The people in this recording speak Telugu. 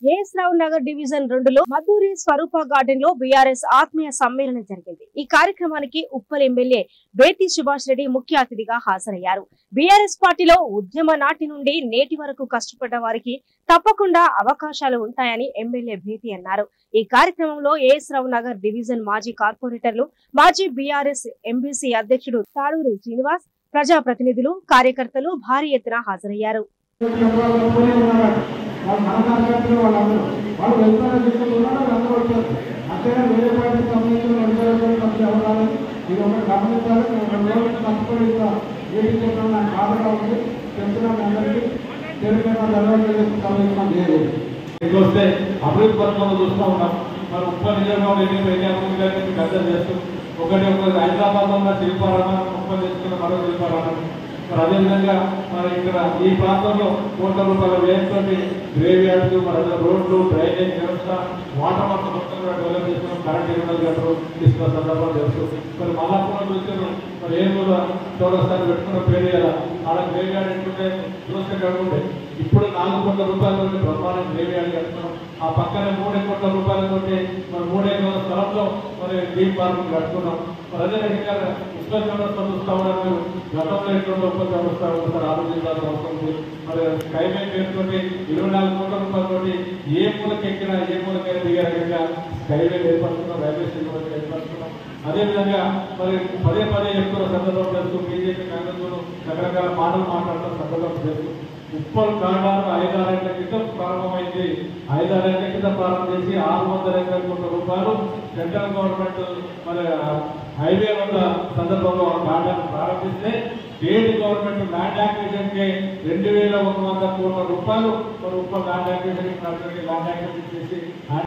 ఏఎస్ రావు నగర్ డివిజన్ రెండులో మధురి స్వరూప గార్డెన్ లో బీఆర్ఎస్ ఆత్మీయ సమ్మేళనం జరిగింది ఈ కార్యక్రమానికి ఉప్పల్ ఎమ్మెల్యే బేతి సుభాష్ రెడ్డి ముఖ్య అతిథిగా హాజరయ్యారు బీఆర్ఎస్ పార్టీలో ఉద్యమ నాటి నుండి నేటి వరకు కష్టపడ్డ వారికి తప్పకుండా అవకాశాలు ఉంటాయని ఎమ్మెల్యే భేతి అన్నారు ఈ కార్యక్రమంలో ఏఎస్ రావు నగర్ డివిజన్ మాజీ కార్పొరేటర్లు మాజీ బీఆర్ఎస్ ఎంబీసీ అధ్యక్షుడు తాడూరి శ్రీనివాస్ ప్రజాప్రతినిధులు కార్యకర్తలు భారీ ఎత్తున హాజరయ్యారు వాళ్ళు మన కార్యకర్తలు వాళ్ళందరూ వాళ్ళు వెళ్తారు తీసుకుని ఉన్నారు అందరూ వచ్చారు అంతేగాని వేరే పార్టీకి సంబంధించిన వెళ్తారు తప్పి అవ్వాలి ఇది ఒకటి గమనించాలి నేను రెండు రోజులు తప్పకుండా ఇంకా మీటింగ్ చెప్పడం నాకు బాధగా ఉంది చెప్తున్నాను అందరికీ తెలుగుగా జరగలేదు సంబంధించిన లేదు ఇట్లా వస్తే అభివృద్ధి పథకంలో చూస్తూ ఉన్నాం మరి ముప్పై నియోజకవర్గం ఎన్ని ఎన్ని అభివృద్ధి గారిని కన్సల్ట్ చేస్తూ ఒకటి ఒక హైదరాబాద్ ఉన్న శిల్పారామం ముప్పై తీసుకున్న మరో శిల్పారామం మరి అదేవిధంగా మరి ఇక్కడ ఈ ప్రాంతంలో కోట్ల రూపాయల వ్యయంతో గ్రేవ్ యార్డ్స్ మరి అదే రోడ్లు డ్రైనేజ్ వ్యవస్థ వాటర్ మొత్తం మొత్తం కూడా డెవలప్ చేసుకున్నాం కరెంట్ ఇరవై గంటలు తీసుకున్న సందర్భాలు తెలుసు మరి మళ్ళా చూస్తే మరి ఏం కూడా చౌరస్తాన్ని పెట్టుకున్న పేరు కదా ఆడ గ్రేవ్ యార్డ్ ఎట్లుంటే చూస్తే కాకుండా ఇప్పుడు నాలుగు కోట్ల రూపాయలతో బ్రహ్మాండం గ్రేవ్ యార్డ్ కట్టుకున్నాం ఆ పక్కనే మూడే కోట్ల రూపాయలతో మరి మూడే ఎకరాల స్థలంలో మరి థీమ్ పార్క్ కట్టుకున్నాం మరి అదే రకంగా ఉత్పత్తి వ్యవస్థ చూస్తా ఉన్నారు గతంలో ఎట్లుందో ఉత్పత్తి వ్యవస్థ ఒకసారి ఆలోచించాల్సిన అవసరం ఉంది మరి స్కైవే పేరుతోటి ఇరవై నాలుగు కోట్ల రూపాయలతోటి ఏ మూలకి ఎక్కినా ఏ మూలకైనా దిగే రకంగా స్కైవే ఏర్పడుతున్నాం రైల్వే స్టేషన్ వరకు ఏర్పడుతున్నాం అదేవిధంగా మరి పదే పదే చెప్తున్న సందర్భం చేస్తూ బీజేపీ కాంగ్రెస్ రకరకాల మాటలు మాట్లాడుతున్న సందర్భం చేస్తూ ఉప్పల్ కాండాలు ఐదారేళ్ల క్రితం ప్రారంభమైంది ఐదారేళ్ల క్రితం ప్రారంభం చేసి ఆరు వందల ఎనభై కోట్ల రూపాయలు సెంట్రల్ గవర్నమెంట్ మరి హైవే వద్ద సందర్భంలో ఆ కాండాన్ని ప్రారంభిస్తే స్టేట్ గవర్నమెంట్ ల్యాండ్ యాక్విజిషన్ కి రెండు వేల ఒక వంద కోట్ల రూపాయలు మరి Uppal land acquisition land acquisition చేసి